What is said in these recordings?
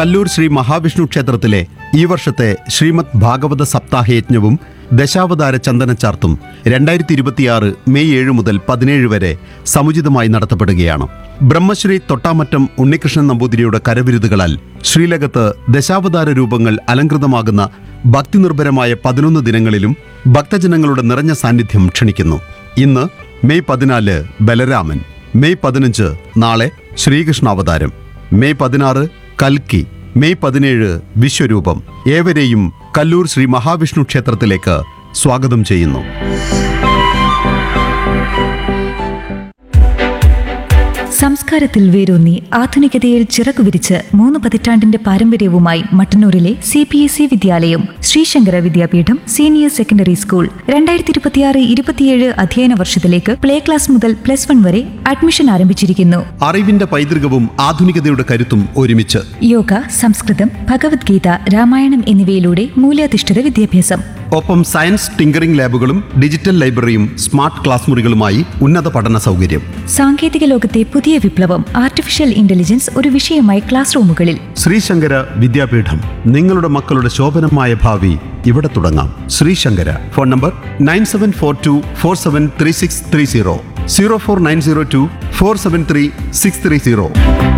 കല്ലൂർ ശ്രീ മഹാവിഷ്ണു ക്ഷേത്രത്തിലെ ഈ വർഷത്തെ ശ്രീമദ് ഭാഗവത സപ്താഹയജ്ഞവും ദശാവതാര ചന്ദനച്ചാർത്തും രണ്ടായിരത്തി ഇരുപത്തിയാറ് മെയ് ഏഴ് മുതൽ പതിനേഴ് വരെ സമുചിതമായി നടത്തപ്പെടുകയാണ് ബ്രഹ്മശ്രീ തൊട്ടാമറ്റം ഉണ്ണികൃഷ്ണൻ നമ്പൂതിരിയുടെ കരവിരുതുകളാൽ ശ്രീലകത്ത് ദശാവതാര രൂപങ്ങൾ അലങ്കൃതമാകുന്ന ഭക്തിനിർഭരമായ പതിനൊന്ന് ദിനങ്ങളിലും ഭക്തജനങ്ങളുടെ നിറഞ്ഞ സാന്നിധ്യം ക്ഷണിക്കുന്നു ഇന്ന് മെയ് പതിനാല് ബലരാമൻ മെയ് പതിനഞ്ച് നാളെ ശ്രീകൃഷ്ണാവതാരം മെയ് പതിനാറ് കൽക്കി മെയ് പതിനേഴ് വിശ്വരൂപം ഏവരെയും കല്ലൂർ ശ്രീ മഹാവിഷ്ണു ക്ഷേത്രത്തിലേക്ക് സ്വാഗതം ചെയ്യുന്നു സംസ്കാരത്തിൽ വേരൂന്നി ആധുനികതയിൽ ചിറകു വിരിച്ച് മൂന്ന് പതിറ്റാണ്ടിന്റെ പാരമ്പര്യവുമായി മട്ടന്നൂരിലെ സി പി എസ് ഇ വിദ്യാലയം Sreesankara Vidyapeetham senior secondary school രണ്ടായിരത്തി ഇരുപത്തിയാറ് ഇരുപത്തിയേഴ് അധ്യയന വർഷത്തിലേക്ക് പ്ലേ ക്ലാസ് മുതൽ പ്ലസ് വൺ വരെ അഡ്മിഷൻ ആരംഭിച്ചിരിക്കുന്നു അറിവിന്റെ പൈതൃകവും ആധുനികതയുടെ കരുത്തും ഒരുമിച്ച് യോഗ സംസ്കൃതം ഭഗവത്ഗീത രാമായണം എന്നിവയിലൂടെ മൂല്യാധിഷ്ഠിത വിദ്യാഭ്യാസം ഒപ്പം സയൻസ് ടിങ്കറിംഗ് ലാബുകളും ഡിജിറ്റൽ ലൈബ്രറിയും സ്മാർട്ട് ക്ലാസ് മുറികളുമായി ഉന്നത പഠന സൗകര്യം സാങ്കേതിക ലോകത്തെ പുതിയ വിപ്ലവം ആർട്ടിഫിഷ്യൽ ഇന്റലിജൻസ് ഒരു വിഷയമായി ക്ലാസ് റൂമുകളിൽ ശ്രീശങ്കര വിദ്യാപീഠം നിങ്ങളുടെ മക്കളുടെ ശോഭനമായ ഭാവി ഇവിടെ തുടങ്ങാം Sreesankara phone number nine seven four two four seven three six three zero zero four nine zero two four seven three six three zero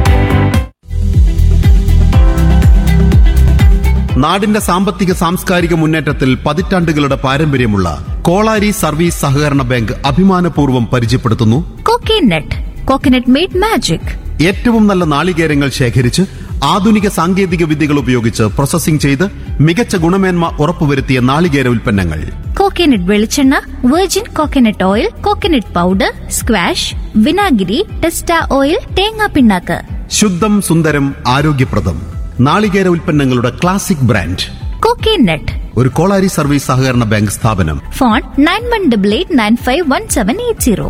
നാടിന്റെ സാമ്പത്തിക സാംസ്കാരിക മുന്നേറ്റത്തിൽ പതിറ്റാണ്ടുകളുടെ പാരമ്പര്യമുള്ള കോളാരി സർവീസ് സഹകരണ ബാങ്ക് അഭിമാനപൂർവ്വം പരിചയപ്പെടുത്തുന്നു Coconut. Coconut made magic. ഏറ്റവും നല്ല നാളികേരങ്ങൾ ശേഖരിച്ച് ആധുനിക സാങ്കേതിക വിദ്യകൾ ഉപയോഗിച്ച് പ്രോസസ്സിംഗ് ചെയ്ത് മികച്ച ഗുണമേന്മ ഉറപ്പുവരുത്തിയ നാളികേര ഉൽപ്പന്നങ്ങൾ കോക്കനട്ട് വെളിച്ചെണ്ണ virgin coconut oil coconut powder squash വിനാഗിരി ടെസ്റ്റ ഓയിൽ തേങ്ങാ പിണ്ണാക്ക് ശുദ്ധം സുന്ദരം ആരോഗ്യപ്രദം നാളികേര ഉൽപ്പന്നങ്ങളുടെ ക്ലാസിക് ബ്രാൻഡ് കോക്കനട്ട് ഒരു കോളാരി സർവീസ് സഹകരണ ബാങ്ക് സ്ഥാപനം phone nine one double eight nine five one seven eight zero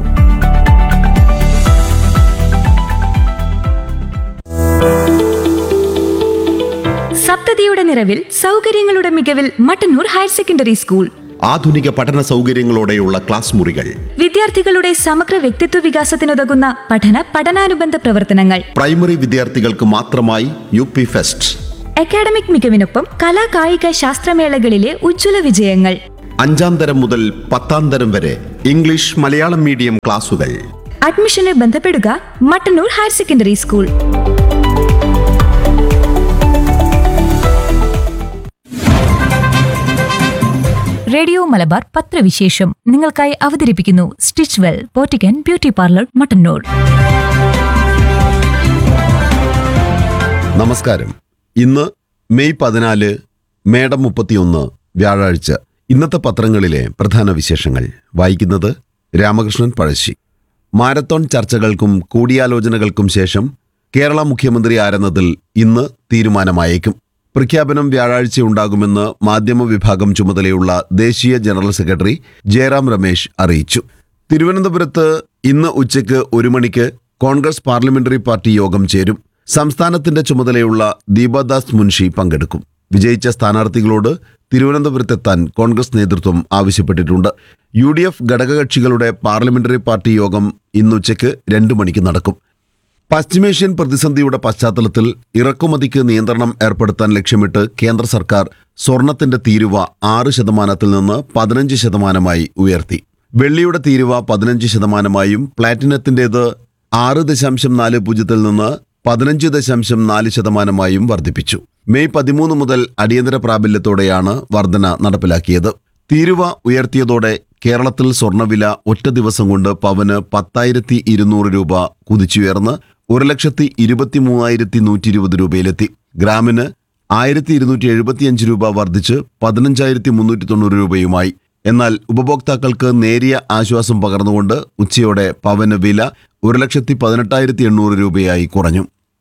സപ്തതിയുടെ നിറവിൽ സൗകര്യങ്ങളുടെ മികവിൽ മട്ടന്നൂർ ഹയർ സെക്കൻഡറി സ്കൂൾ ആധുനിക പഠന സൗകര്യങ്ങളോടെയുള്ള ക്ലാസ് മുറികൾ വിദ്യാർത്ഥികളുടെ സമഗ്ര വ്യക്തിത്വ വികാസത്തിനുതകുന്ന പഠന പഠനാനുബന്ധ പ്രവർത്തനങ്ങൾ പ്രൈമറി വിദ്യാർത്ഥികൾക്ക് മാത്രമായി യു പി ഫെസ്റ്റ് അക്കാഡമിക് മികവിനൊപ്പം കലാ കായിക ശാസ്ത്രമേളകളിലെ ഉജ്ജ്വല വിജയങ്ങൾ അഞ്ചാം തരം മുതൽ പത്താം തരം വരെ ഇംഗ്ലീഷ് മലയാളം മീഡിയം ക്ലാസുകൾ അഡ്മിഷന് ബന്ധപ്പെടുക Mattannur higher secondary school radio Malabar പത്രവിശേഷം നിങ്ങൾക്കായി അവതരിപ്പിക്കുന്നു സ്റ്റിച്ച് വെൽ പോറ്റിക്കൻ ബ്യൂട്ടി പാർലർ മട്ടന്നൂർ നമസ്കാരം ഇന്ന് മെയ് പതിനാല് മേടം മുപ്പത്തിയൊന്ന് വ്യാഴാഴ്ച ഇന്നത്തെ പത്രങ്ങളിലെ പ്രധാന വിശേഷങ്ങൾ വായിക്കുന്നത് രാമകൃഷ്ണൻ പഴശ്ശി മാരത്തോൺ ചർച്ചകൾക്കും കൂടിയാലോചനകൾക്കും ശേഷം കേരള മുഖ്യമന്ത്രി ആരെന്നതിൽ ഇന്ന് തീരുമാനമായേക്കും പ്രഖ്യാപനം വ്യാഴാഴ്ച ഉണ്ടാകുമെന്ന് മാധ്യമ വിഭാഗം ചുമതലയുള്ള ദേശീയ ജനറൽ സെക്രട്ടറി ജയറാം രമേശ് അറിയിച്ചു തിരുവനന്തപുരത്ത് ഇന്ന് ഉച്ചയ്ക്ക് ഒരു മണിക്ക് കോൺഗ്രസ് പാർലമെന്ററി പാർട്ടി യോഗം ചേരും സംസ്ഥാനത്തിന്റെ ചുമതലയുള്ള ദീപദാസ് മുൻഷി പങ്കെടുക്കും വിജയിച്ച സ്ഥാനാർത്ഥികളോട് തിരുവനന്തപുരത്തെത്താൻ കോൺഗ്രസ് നേതൃത്വം ആവശ്യപ്പെട്ടിട്ടുണ്ട് യു ഡി എഫ് ഘടകകക്ഷികളുടെ പാർലമെന്ററി പാർട്ടി യോഗം ഇന്നുച്ചയ്ക്ക് രണ്ടു മണിക്ക് നടക്കും പശ്ചിമേഷ്യൻ പ്രതിസന്ധിയുടെ പശ്ചാത്തലത്തിൽ ഇറക്കുമതിക്ക് നിയന്ത്രണം ഏർപ്പെടുത്താൻ ലക്ഷ്യമിട്ട് കേന്ദ്ര സർക്കാർ സ്വർണത്തിന്റെ തീരുവ ആറ് ശതമാനത്തിൽ നിന്ന് പതിനഞ്ച് ശതമാനമായി ഉയർത്തി വെള്ളിയുടെ തീരുവ പതിനഞ്ച് ശതമാനമായും പ്ലാറ്റിനത്തിന്റേത് ആറ് ദശാംശം നാല് പൂജ്യത്തിൽ നിന്ന് പതിനഞ്ച് ദശാംശം നാല് ശതമാനമായും വർദ്ധിപ്പിച്ചു മെയ് പതിമൂന്ന് മുതൽ അടിയന്തര പ്രാബല്യത്തോടെയാണ് വർധന നടപ്പിലാക്കിയത് തീരുവ ഉയർത്തിയതോടെ കേരളത്തിൽ സ്വർണ്ണവില ഒറ്റ ദിവസം കൊണ്ട് പവന് പത്തായിരത്തി ഇരുന്നൂറ് രൂപ കുതിച്ചുയർന്ന് ഒരു ലക്ഷത്തി ഇരുപത്തി മൂവായിരത്തി നൂറ്റി ഇരുപത് രൂപയിലെത്തി ഗ്രാമിന് ആയിരത്തി ഇരുന്നൂറ്റി എഴുപത്തിയഞ്ച് രൂപ വർദ്ധിച്ച് പതിനഞ്ചായിരത്തി മുന്നൂറ്റി തൊണ്ണൂറ് രൂപയുമായി എന്നാൽ ഉപഭോക്താക്കൾക്ക് നേരിയ ആശ്വാസം പകർന്നുകൊണ്ട് ഉച്ചയോടെ പവന് വില ഒരു ലക്ഷത്തി പതിനെട്ടായിരത്തി എണ്ണൂറ് രൂപയായി കുറഞ്ഞു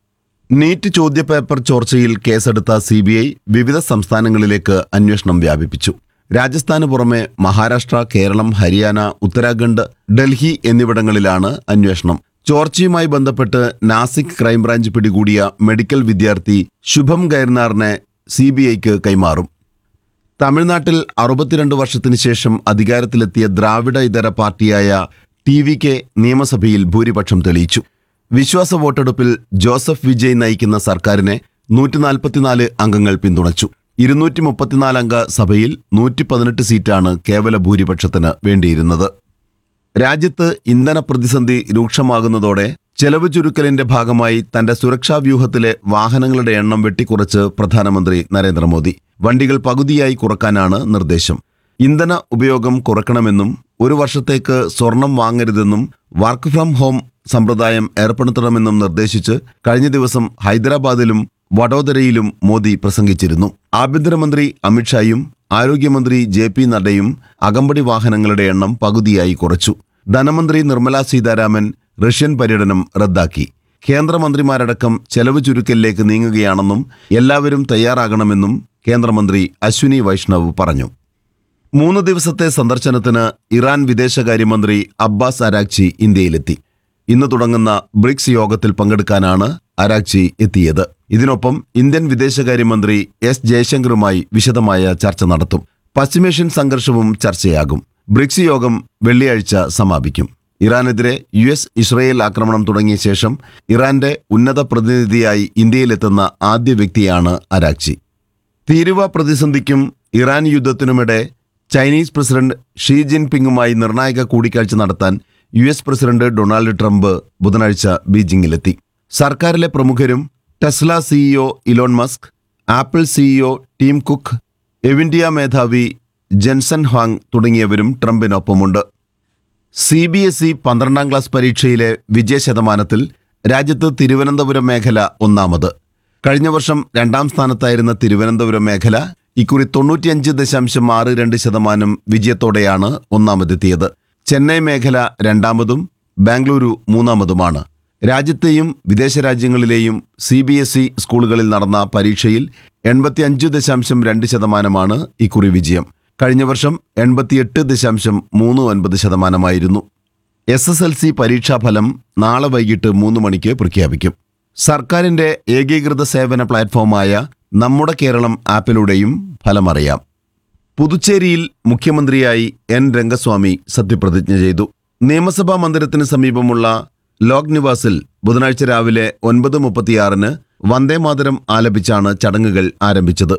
നീറ്റ് ചോദ്യപേപ്പർ ചോർച്ചയിൽ കേസെടുത്ത സി ബി ഐ വിവിധ സംസ്ഥാനങ്ങളിലേക്ക് അന്വേഷണം വ്യാപിപ്പിച്ചു രാജസ്ഥാന് പുറമെ മഹാരാഷ്ട്ര കേരളം ഹരിയാന ഉത്തരാഖണ്ഡ് ഡൽഹി എന്നിവിടങ്ങളിലാണ് അന്വേഷണം ചോർച്ചയുമായി ബന്ധപ്പെട്ട് നാസിക് ക്രൈംബ്രാഞ്ച് പിടികൂടിയ മെഡിക്കൽ വിദ്യാർത്ഥി ശുഭം ഗൈർനാറിനെ സി ബി ഐക്ക് കൈമാറും തമിഴ്നാട്ടിൽ അറുപത്തിരണ്ട് വർഷത്തിന് ശേഷം അധികാരത്തിലെത്തിയ ദ്രാവിഡ ഇതര പാർട്ടിയായ ടി വി കെ നിയമസഭയിൽ ഭൂരിപക്ഷം തെളിയിച്ചു വിശ്വാസ വോട്ടെടുപ്പിൽ ജോസഫ് വിജയ് നയിക്കുന്ന സർക്കാരിനെ നൂറ്റി നാൽപ്പത്തിനാല് അംഗങ്ങൾ പിന്തുണച്ചു ഇരുന്നൂറ്റി മുപ്പത്തിനാല് അംഗ സഭയിൽ നൂറ്റി പതിനെട്ട് സീറ്റാണ് കേവല ഭൂരിപക്ഷത്തിന് വേണ്ടിയിരുന്നത് രാജ്യത്ത് ഇന്ധന പ്രതിസന്ധി രൂക്ഷമാകുന്നതോടെ ചെലവ് ചുരുക്കലിന്റെ ഭാഗമായി തന്റെ സുരക്ഷാ വ്യൂഹത്തിലെ വാഹനങ്ങളുടെ എണ്ണം വെട്ടിക്കുറച്ച് പ്രധാനമന്ത്രി നരേന്ദ്രമോദി വണ്ടികൾ പകുതിയായി കുറക്കാനാണ് നിർദ്ദേശം ഇന്ധന ഉപയോഗം കുറക്കണമെന്നും ഒരു വർഷത്തേക്ക് സ്വർണം വാങ്ങരുതെന്നും വർക്ക് ഫ്രം ഹോം സമ്പ്രദായം ഏർപ്പെടുത്തണമെന്നും നിർദ്ദേശിച്ച് കഴിഞ്ഞ ദിവസം ഹൈദരാബാദിലും വഡോദരയിലും മോദി പ്രസംഗിച്ചിരുന്നു ആഭ്യന്തരമന്ത്രി അമിത്ഷായും ആരോഗ്യമന്ത്രി ജെ പി നഡ്ഡയും അകമ്പടി വാഹനങ്ങളുടെ എണ്ണം പകുതിയായി കുറച്ചു ധനമന്ത്രി നിർമ്മലാ സീതാരാമൻ റഷ്യൻ പര്യടനം റദ്ദാക്കി കേന്ദ്രമന്ത്രിമാരടക്കം ചെലവ് ചുരുക്കലിലേക്ക് നീങ്ങുകയാണെന്നും എല്ലാവരും തയ്യാറാകണമെന്നും കേന്ദ്രമന്ത്രി അശ്വിനി വൈഷ്ണവ് പറഞ്ഞു മൂന്ന് ദിവസത്തെ സന്ദർശനത്തിന് ഇറാൻ വിദേശകാര്യമന്ത്രി അബ്ബാസ് അരാക്ചി ഇന്ത്യയിലെത്തി ഇന്ന് തുടങ്ങുന്ന ബ്രിക്സ് യോഗത്തിൽ പങ്കെടുക്കാനാണ് അരാക്ചി എത്തിയത് ഇതിനൊപ്പം ഇന്ത്യൻ വിദേശകാര്യമന്ത്രി എസ് ജയശങ്കറുമായി വിശദമായ ചർച്ച നടത്തും പശ്ചിമേഷ്യൻ സംഘർഷവും ചർച്ചയാകും ബ്രിക്സ് യോഗം വെള്ളിയാഴ്ച സമാപിക്കും ഇറാനെതിരെ യു എസ് ഇസ്രയേൽ ആക്രമണം തുടങ്ങിയ ശേഷം ഇറാന്റെ ഉന്നത പ്രതിനിധിയായി ഇന്ത്യയിലെത്തുന്ന ആദ്യ വ്യക്തിയാണ് അരാക്ചി തീരുവ പ്രതിസന്ധിക്കും ഇറാൻ യുദ്ധത്തിനുമിടെ ചൈനീസ് പ്രസിഡന്റ് ഷീ ജിൻപിങ്ങുമായി നിർണായക കൂടിക്കാഴ്ച നടത്താൻ U S president Donald Trump ബുധനാഴ്ച ബീജിംഗിലെത്തി സർക്കാരിലെ പ്രമുഖരും Tesla CEO Elon Musk Apple CEO Tim Cook Nvidia മേധാവി ജെൻസൺ ഹാങ് തുടങ്ങിയവരും ട്രംപിനൊപ്പമുണ്ട് സി ബി എസ് ഇ പന്ത്രണ്ടാം ക്ലാസ് പരീക്ഷയിലെ വിജയശതമാനത്തിൽ രാജ്യത്ത് തിരുവനന്തപുരം മേഖല ഒന്നാമത് കഴിഞ്ഞ വർഷം രണ്ടാം സ്ഥാനത്തായിരുന്ന തിരുവനന്തപുരം മേഖല ഇക്കുറി തൊണ്ണൂറ്റിയഞ്ച് ദശാംശം ആറ് രണ്ട് ശതമാനം വിജയത്തോടെയാണ് ഒന്നാമതെത്തിയത് ചെന്നൈ മേഖല രണ്ടാമതും ബാംഗ്ലൂരു മൂന്നാമതുമാണ് രാജ്യത്തെയും വിദേശ രാജ്യങ്ങളിലെയും സി ബി എസ് ഇ സ്കൂളുകളിൽ നടന്ന പരീക്ഷയിൽ എൺപത്തിയഞ്ച് ദശാംശം രണ്ട് ശതമാനമാണ് ഇക്കുറി വിജയം കഴിഞ്ഞ വർഷം എൺപത്തിയെട്ട് ദശാംശം മൂന്ന് ഒൻപത് ശതമാനമായിരുന്നു എസ് എസ് എൽ സി പരീക്ഷാഫലം നാളെ വൈകിട്ട് മൂന്ന് മണിക്ക് പ്രഖ്യാപിക്കും സർക്കാരിന്റെ ഏകീകൃത സേവന പ്ലാറ്റ്ഫോമായ നമ്മുടെ കേരളം ആപ്പിലൂടെയും ഫലമറിയാം പുതുച്ചേരിയിൽ മുഖ്യമന്ത്രിയായി എൻ രംഗസ്വാമി സത്യപ്രതിജ്ഞ ചെയ്തു നിയമസഭാ മന്ദിരത്തിന് സമീപമുള്ള ലോക് നിവാസിൽ ബുധനാഴ്ച രാവിലെ ഒൻപത് മുപ്പത്തിയാറിന് വന്ദേമാതരം ആലപിച്ചാണ് ചടങ്ങുകൾ ആരംഭിച്ചത്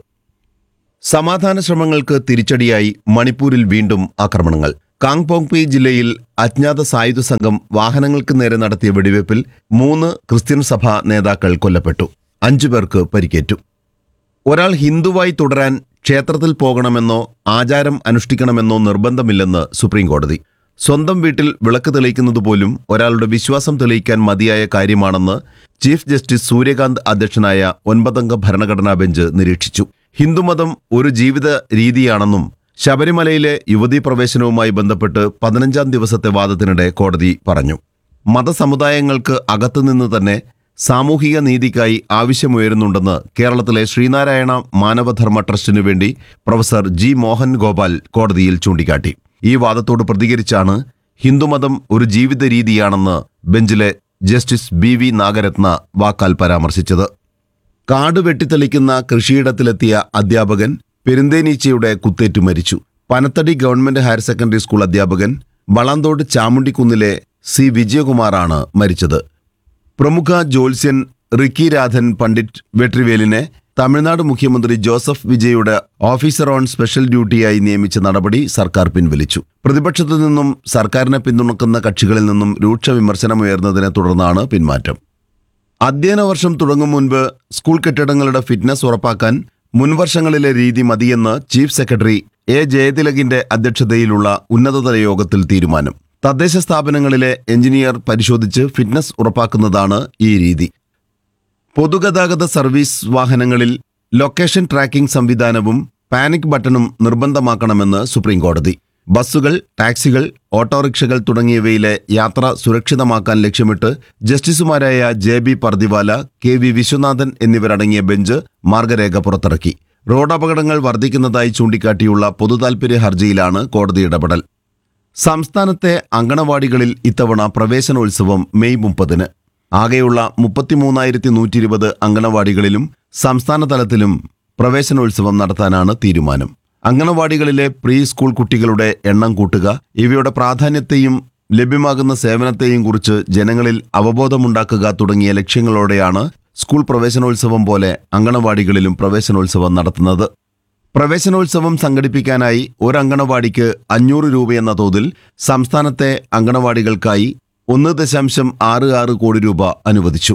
സമാധാന ശ്രമങ്ങൾക്ക് തിരിച്ചടിയായി മണിപ്പൂരിൽ വീണ്ടും ആക്രമണങ്ങൾ കാങ്പോങ്പി ജില്ലയിൽ അജ്ഞാത സായുധ സംഘം വാഹനങ്ങൾക്ക് നേരെ നടത്തിയ വെടിവയ്പിൽ മൂന്ന് ക്രിസ്ത്യൻ സഭാ നേതാക്കൾ കൊല്ലപ്പെട്ടു അഞ്ചു പേർക്ക് പരിക്കേറ്റു ഒരാൾ ഹിന്ദുവായി തുടരാൻ ക്ഷേത്രത്തിൽ പോകണമെന്നോ ആചാരം അനുഷ്ഠിക്കണമെന്നോ നിർബന്ധമില്ലെന്ന് സുപ്രീം കോടതി സ്വന്തം വീട്ടിൽ വിളക്ക് തെളിയിക്കുന്നത് പോലും ഒരാളുടെ വിശ്വാസം തെളിയിക്കാൻ മതിയായ കാര്യമാണെന്ന് ചീഫ് ജസ്റ്റിസ് സൂര്യകാന്ത് അധ്യക്ഷനായ ഒൻപതംഗ ഭരണഘടനാ ബെഞ്ച് നിരീക്ഷിച്ചു ഹിന്ദുമതം ഒരു ജീവിത രീതിയാണെന്നും ശബരിമലയിലെ യുവതീ പ്രവേശനവുമായി ബന്ധപ്പെട്ട് പതിനഞ്ചാം ദിവസത്തെ വാദത്തിനിടെ കോടതി പറഞ്ഞു മതസമുദായങ്ങൾക്ക് അകത്തുനിന്ന് തന്നെ സാമൂഹിക നീതിക്കായി ആവശ്യമുയരുന്നുണ്ടെന്ന് കേരളത്തിലെ ശ്രീനാരായണ മാനവധർമ്മ ട്രസ്റ്റിനു വേണ്ടി പ്രൊഫസർ ജി മോഹൻ ഗോപാൽ കോടതിയിൽ ചൂണ്ടിക്കാട്ടി ഈ വാദത്തോട് പ്രതികരിച്ചാണ് ഹിന്ദുമതം ഒരു ജീവിത രീതിയാണെന്ന് ബെഞ്ചിലെ ജസ്റ്റിസ് ബി വി നാഗരത്ന വാക്കാൽ പരാമർശിച്ചത് കാട് വെട്ടിത്തെളിക്കുന്ന കൃഷിയിടത്തിലെത്തിയ അധ്യാപകൻ പെരുന്തേനീച്ചയുടെ കുത്തേറ്റു മരിച്ചു Panathady government higher secondary school അധ്യാപകൻ വളാന്തോട് ചാമുണ്ടിക്കുന്നിലെ സി വിജയകുമാറാണ് മരിച്ചത് പ്രമുഖ ജ്യോത്സ്യൻ റിക്കി രാധൻ പണ്ഡിറ്റ് വെട്രിവേലിനെ തമിഴ്നാട് മുഖ്യമന്ത്രി ജോസഫ് വിജയുടെ ഓഫീസർ ഓൺ സ്പെഷ്യൽ ഡ്യൂട്ടിയായി നിയമിച്ച നടപടി സർക്കാർ പിൻവലിച്ചു പ്രതിപക്ഷത്തു നിന്നും സർക്കാരിനെ പിന്തുണക്കുന്ന കക്ഷികളിൽ നിന്നും രൂക്ഷ വിമർശനമുയർന്നതിനെ തുടർന്നാണ് പിന്മാറ്റം അധ്യയന വർഷം തുടങ്ങും മുൻപ് സ്കൂൾ കെട്ടിടങ്ങളുടെ ഫിറ്റ്നസ് ഉറപ്പാക്കാൻ മുൻവർഷങ്ങളിലെ രീതി മതിയെന്ന് ചീഫ് സെക്രട്ടറി എ ജയതിലകിന്റെ അധ്യക്ഷതയിലുള്ള ഉന്നതതല യോഗത്തിൽ തീരുമാനം തദ്ദേശ സ്ഥാപനങ്ങളിലെ എഞ്ചിനീയർ പരിശോധിച്ച് ഫിറ്റ്നസ് ഉറപ്പാക്കുന്നതാണ് ഈ രീതി പൊതുഗതാഗത സർവീസ് വാഹനങ്ങളിൽ ലൊക്കേഷൻ ട്രാക്കിംഗ് സംവിധാനവും പാനിക് ബട്ടണും നിർബന്ധമാക്കണമെന്ന് സുപ്രീം കോടതി ബസ്സുകൾ ടാക്സികൾ ഓട്ടോറിക്ഷകൾ തുടങ്ങിയവയിലെ യാത്ര സുരക്ഷിതമാക്കാൻ ലക്ഷ്യമിട്ട് ജസ്റ്റിസുമാരായ J B Pardiwala K V Viswanathan എന്നിവരടങ്ങിയ ബെഞ്ച് മാർഗരേഖ പുറത്തിറക്കി റോഡപകടങ്ങൾ വർദ്ധിക്കുന്നതായി ചൂണ്ടിക്കാട്ടിയുള്ള പൊതുതാൽപര്യ ഹർജിയിലാണ് കോടതി ഇടപെടൽ സംസ്ഥാനത്തെ അങ്കണവാടികളിൽ ഇത്തവണ പ്രവേശനോത്സവം മെയ് മുപ്പതിന് ആകെയുള്ള മുപ്പത്തിമൂന്നായിരത്തി നൂറ്റി ഇരുപത് അങ്കണവാടികളിലും സംസ്ഥാന തലത്തിലും പ്രവേശനോത്സവം നടത്താനാണ് തീരുമാനം അങ്കണവാടികളിലെ പ്രീ സ്കൂൾ കുട്ടികളുടെ എണ്ണം കൂട്ടുക ഇവയുടെ പ്രാധാന്യത്തെയും ലഭ്യമാകുന്ന സേവനത്തെയും കുറിച്ച് ജനങ്ങളിൽ അവബോധമുണ്ടാക്കുക തുടങ്ങിയ ലക്ഷ്യങ്ങളോടെയാണ് സ്കൂൾ പ്രവേശനോത്സവം പോലെ അങ്കണവാടികളിലും പ്രവേശനോത്സവം നടത്തുന്നത് പ്രവേശനോത്സവം സംഘടിപ്പിക്കാനായി ഒരു അങ്കണവാടിക്ക് അഞ്ഞൂറ് രൂപയെന്ന തോതിൽ സംസ്ഥാനത്തെ അങ്കണവാടികൾക്കായി ഒന്ന് ദശാംശം ആറ് ആറ് കോടി രൂപ അനുവദിച്ചു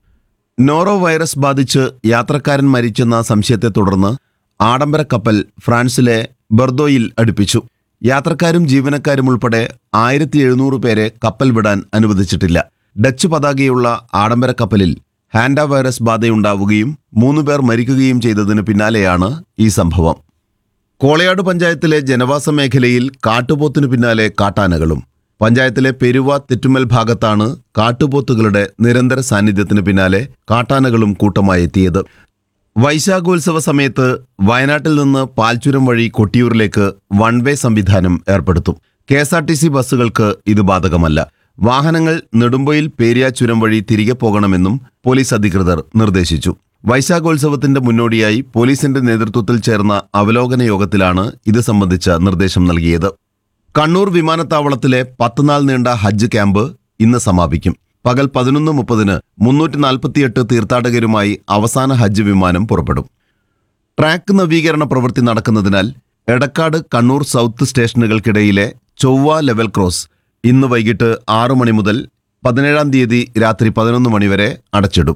നോറോ വൈറസ് ബാധിച്ച് യാത്രക്കാരൻ മരിച്ചെന്ന സംശയത്തെ തുടർന്ന് ആഡംബര കപ്പൽ ഫ്രാൻസിലെ ബർദോയിൽ അടുപ്പിച്ചു യാത്രക്കാരും ജീവനക്കാരും ഉൾപ്പെടെ ആയിരത്തി എഴുന്നൂറ് പേരെ കപ്പൽ വിടാൻ അനുവദിച്ചിട്ടില്ല ഡച്ച് പതാകയുള്ള ആഡംബര കപ്പലിൽ ഹാൻഡ വൈറസ് ബാധയുണ്ടാവുകയും മൂന്ന് പേർ മരിക്കുകയും ചെയ്തതിന് പിന്നാലെയാണ് ഈ സംഭവം കോളയാട് പഞ്ചായത്തിലെ ജനവാസ മേഖലയിൽ കാട്ടുപോത്തിനു പിന്നാലെ കാട്ടാനകളും പഞ്ചായത്തിലെ പെരുവ തെറ്റുമൽ ഭാഗത്താണ് കാട്ടുപോത്തുകളുടെ നിരന്തര സാന്നിധ്യത്തിന് പിന്നാലെ കാട്ടാനകളും കൂട്ടമായി എത്തിയത് വൈശാഖോത്സവ സമയത്ത് വയനാട്ടിൽ നിന്ന് പാൽച്ചുരം വഴി കൊട്ടിയൂരിലേക്ക് വൺ വേ സംവിധാനം ഏർപ്പെടുത്തും K S R T C ബസ്സുകൾക്ക് ഇത് ബാധകമല്ല വാഹനങ്ങൾ നെടുമ്പൊയിൽ പേരിയ ചുരം വഴി തിരികെ പോകണമെന്നും പോലീസ് അധികൃതർ നിർദ്ദേശിച്ചു വൈശാഖോത്സവത്തിന്റെ മുന്നോടിയായി പോലീസിന്റെ നേതൃത്വത്തിൽ ചേർന്ന അവലോകന യോഗത്തിലാണ് ഇത് സംബന്ധിച്ച നിർദ്ദേശം നൽകിയത് കണ്ണൂർ വിമാനത്താവളത്തിലെ പത്ത് നാൾ നീണ്ട ഹജ്ജ് ക്യാമ്പ് ഇന്ന് സമാപിക്കും പകൽ പതിനൊന്ന് മുപ്പതിന് മുന്നൂറ്റി നാൽപ്പത്തിയെട്ട് തീർത്ഥാടകരുമായി അവസാന ഹജ്ജ് വിമാനം പുറപ്പെടും ട്രാക്ക് നവീകരണ പ്രവൃത്തി നടക്കുന്നതിനാൽ എടക്കാട് കണ്ണൂർ സൗത്ത് സ്റ്റേഷനുകൾക്കിടയിലെ ചൊവ്വ ലെവൽ ക്രോസ് ഇന്ന് വൈകിട്ട് ആറു മണി മുതൽ പതിനേഴാം തീയതി രാത്രി പതിനൊന്ന് മണിവരെ അടച്ചിടും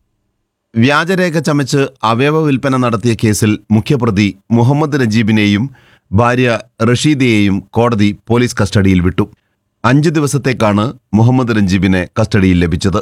വ്യാജരേഖ ചമച്ച് അവയവ വിൽപ്പന നടത്തിയ കേസിൽ മുഖ്യപ്രതി മുഹമ്മദ് നജീബിനെയും ഭാര്യ റഷീദയെയും കോടതി പോലീസ് കസ്റ്റഡിയിൽ വിട്ടു അഞ്ച് ദിവസത്തേക്കാണ് മുഹമ്മദ് നജീബിനെ കസ്റ്റഡിയിൽ ലഭിച്ചത്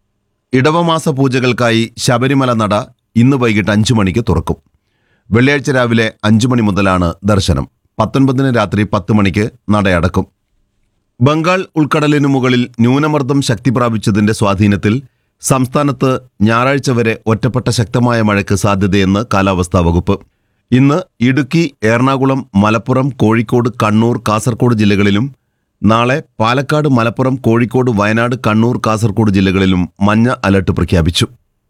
ഇടവമാസ പൂജകൾക്കായി ശബരിമല നട ഇന്ന് വൈകിട്ട് അഞ്ചു മണിക്ക് തുറക്കും വെള്ളിയാഴ്ച രാവിലെ അഞ്ചു മണി മുതലാണ് ദർശനം പത്തൊൻപതിന് രാത്രി പത്ത് മണിക്ക് നടയടക്കും ബംഗാൾ ഉൾക്കടലിനു മുകളിൽ ന്യൂനമർദ്ദം ശക്തി പ്രാപിച്ചതിന്റെ സ്വാധീനത്തിൽ സംസ്ഥാനത്ത് ഞായറാഴ്ച വരെ ഒറ്റപ്പെട്ട ശക്തമായ മഴയ്ക്ക് സാധ്യതയെന്ന് കാലാവസ്ഥാ വകുപ്പ് ഇന്ന് ഇടുക്കി എറണാകുളം മലപ്പുറം കോഴിക്കോട് കണ്ണൂർ കാസർഗോഡ് ജില്ലകളിലും നാളെ പാലക്കാട് മലപ്പുറം കോഴിക്കോട് വയനാട് കണ്ണൂർ കാസർഗോഡ് ജില്ലകളിലും മഞ്ഞ അലർട്ട് പ്രഖ്യാപിച്ചു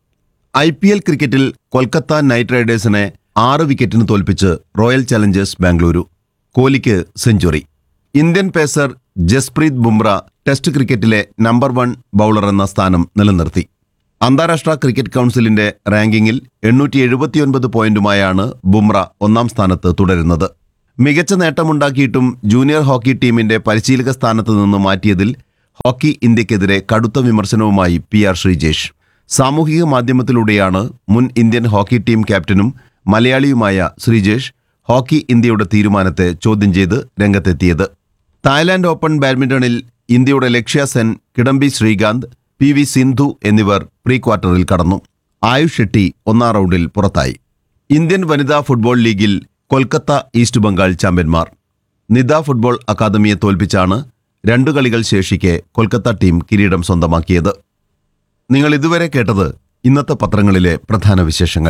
ഐ പി എൽ ക്രിക്കറ്റിൽ കൊൽക്കത്ത നൈറ്റ് റൈഡേഴ്സിനെ ആറ് വിക്കറ്റിന് തോൽപ്പിച്ച് റോയൽ ചലഞ്ചേഴ്സ് ബാംഗ്ലൂരു കോഹ്ലിക്ക് century Indian pacer Jasprit Bumrah test ക്രിക്കറ്റിലെ നമ്പർ വൺ ബൗളർ എന്ന സ്ഥാനം നിലനിർത്തി അന്താരാഷ്ട്ര ക്രിക്കറ്റ് കൗൺസിലിന്റെ റാങ്കിങ്ങിൽ എണ്ണൂറ്റി എഴുപത്തിയൊൻപത് പോയിന്റുമായാണ് ബുംറ ഒന്നാം സ്ഥാനത്ത് തുടരുന്നത് മികച്ച നേട്ടമുണ്ടാക്കിയിട്ടും ജൂനിയർ ഹോക്കി ടീമിന്റെ പരിശീലക സ്ഥാനത്ത് നിന്ന് മാറ്റിയതിൽ ഹോക്കി ഇന്ത്യക്കെതിരെ കടുത്ത വിമർശനവുമായി പി ആർ ശ്രീജേഷ് സാമൂഹിക മാധ്യമത്തിലൂടെയാണ് മുൻ ഇന്ത്യൻ ഹോക്കി ടീം ക്യാപ്റ്റനും മലയാളിയുമായ ശ്രീജേഷ് ഹോക്കി ഇന്ത്യയുടെ തീരുമാനത്തെ ചോദ്യം ചെയ്ത് രംഗത്തെത്തിയത് തായ്ലാന്റ് ഓപ്പൺ ബാഡ്മിന്റണിൽ ഇന്ത്യയുടെ ലക്ഷ്യ സെൻ കിഡംബി ശ്രീകാന്ത് പി വി സിന്ധു എന്നിവർ പ്രീ ക്വാർട്ടറിൽ കടന്നു ആയുഷ് ഷെട്ടി ഒന്നാം റൗണ്ടിൽ പുറത്തായി ഇന്ത്യൻ വനിതാ ഫുട്ബോൾ ലീഗിൽ കൊൽക്കത്ത ഈസ്റ്റ് ബംഗാൾ ചാമ്പ്യന്മാർ നിദ ഫുട്ബോൾ അക്കാദമിയെ തോൽപ്പിച്ചാണ് രണ്ടു കളികൾ ശേഷിക്കെ കൊൽക്കത്ത ടീം കിരീടം സ്വന്തമാക്കിയത് നിങ്ങൾ ഇതുവരെ കേട്ടത് ഇന്നത്തെ പത്രങ്ങളിലെ പ്രധാന വിശേഷങ്ങൾ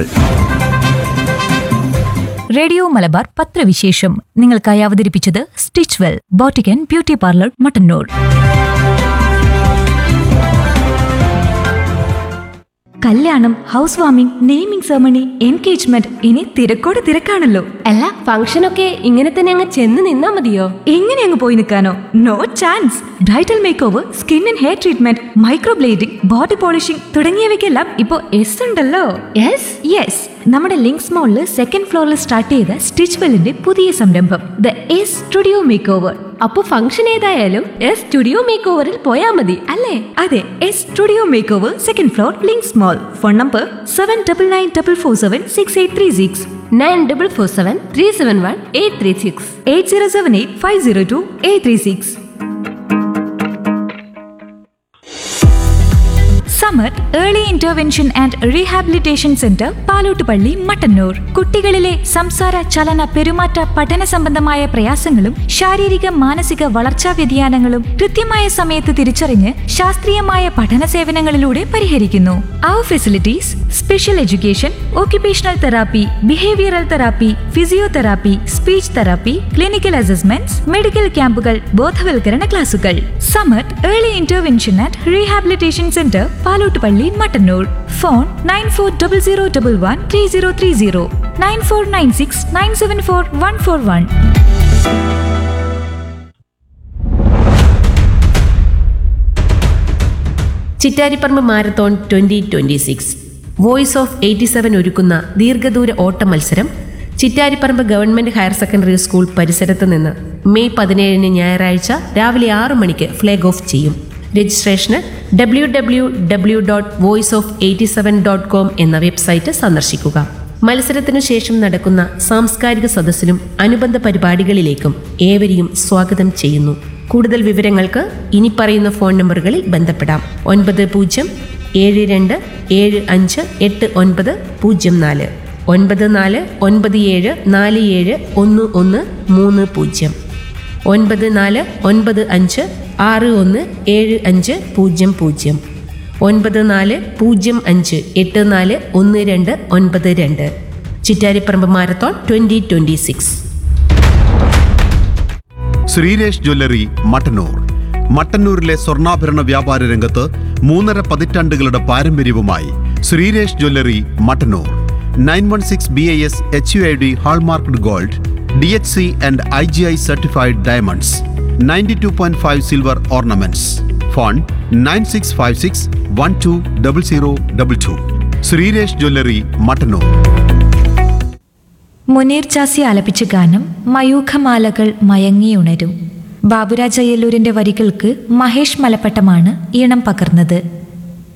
റേഡിയോ മലബാർ പത്രവിശേഷം നിങ്ങൾക്കായി അവതരിപ്പിച്ചത് stitch well boutique and beauty parlour Mattannur കല്യാണം house warming naming ceremony engagement ഇനി തിരക്കോട് തിരക്കാണല്ലോ അല്ല ഫംഗ്ഷനൊക്കെ ഇങ്ങനെ തന്നെ അങ്ങ് ചെന്ന് നിന്നാ മതിയോ എങ്ങനെ അങ്ങ് പോയി നിൽക്കാനോ no chance bridal makeover skin and hair treatment microblading body polishing തുടങ്ങിയവയ്ക്കെല്ലാം ഇപ്പോൾ എസ് ഉണ്ടല്ലോ യെസ് യെസ് നമ്മുടെ ലിങ്ക്സ് മോളിൽ സെക്കൻഡ് ഫ്ലോറിൽ സ്റ്റാർട്ട് ചെയ്ത സ്റ്റിച്ച് വെല്ലിന്റെ പുതിയ സംരംഭം the S studio makeover അപ്പൊ ഫംഗ്ഷൻ ഏതായാലും എസ് സ്റ്റുഡിയോ മേക്ക് ഓവറിൽ പോയാ മതി അല്ലേ അതെ S studio makeover second floor Links mall phone number seven double nine double four seven six eight three six nine double four seven three seven one eight three six eight zero seven eight five zero two eight three six Samar early intervention and rehabilitation centre Palottupalli Mattannur കുട്ടികളിലെ സംസാര ചലന പെരുമാറ്റ പഠന സംബന്ധമായ പ്രയാസങ്ങളും ശാരീരിക മാനസിക വളർച്ചാ വ്യതിയാനങ്ങളും കൃത്യമായ സമയത്ത് തിരിച്ചറിഞ്ഞ് ശാസ്ത്രീയമായ പഠന സേവനങ്ങളിലൂടെ പരിഹരിക്കുന്നു our facilities special education occupational therapy behavioural therapy physiotherapy speech therapy clinical assessments medical ക്യാമ്പുകൾ ബോധവൽക്കരണ ക്ലാസുകൾ Samath early intervention and rehabilitation centre Palottupalli Mattannur phone nine four double zero double one three zero three zero nine four nine six nine seven four one four one Chittariparamba marathon twenty twenty six voice of eighty seven ഒരുക്കുന്ന ദീർഘദൂര ഓട്ട മത്സരം Chittariparamba government higher secondary school പരിസരത്ത് നിന്ന് May പതിനേഴിന് ഞായറാഴ്ച രാവിലെ ആറ് മണിക്ക് ഫ്ലാഗ് ഓഫ് ചെയ്യും രജിസ്ട്രേഷന് W W W dot voice of eighty seven dot com എന്ന വെബ്സൈറ്റ് സന്ദർശിക്കുക മത്സരത്തിനു ശേഷം നടക്കുന്ന സാംസ്കാരിക സദസ്സിലും അനുബന്ധ പരിപാടികളിലേക്കും ഏവരെയും സ്വാഗതം ചെയ്യുന്നു കൂടുതൽ വിവരങ്ങൾക്ക് ഇനി പറയുന്ന ഫോൺ നമ്പറുകളിൽ ബന്ധപ്പെടാം ഒൻപത് പൂജ്യം ഏഴ് രണ്ട് ഏഴ് അഞ്ച് എട്ട് ഒൻപത് പൂജ്യം നാല് ഒൻപത് നാല് ഒൻപത് ഏഴ് നാല് ഏഴ് ഒന്ന് ഒന്ന് മൂന്ന് പൂജ്യം ഒൻപത് നാല് ഒൻപത് അഞ്ച് ആറ് ഒന്ന് ഏഴ് അഞ്ച് പൂജ്യം പൂജ്യം ഒൻപത് നാല് പൂജ്യം അഞ്ച് എട്ട് നാല് ഒന്ന് രണ്ട് ഒൻപത് രണ്ട് Chittariparamba marathon twenty twenty six Sreeresh jewellery Mattannur മട്ടന്നൂരിലെ സ്വർണ്ണാഭരണ വ്യാപാര രംഗത്ത് മൂന്നര പതിറ്റാണ്ടുകളുടെ പാരമ്പര്യവുമായി Sreeresh jewellery Mattannur nine one six B I S H U I D hallmarked gold D H C and I G I certified diamonds ninety two point five silver ornaments phone nine six five six one two double zero double two Sreeresh jewellery Mattannur Muneer Jasi ആലപിച്ച ഗാനം മയൂഖമാലകൾ മയങ്ങിയുണരും ബാബുരാജ് അയ്യല്ലൂരിന്റെ വരികൾക്ക് മഹേഷ് മലപ്പട്ടമാണ് ഈണം പകർന്നത്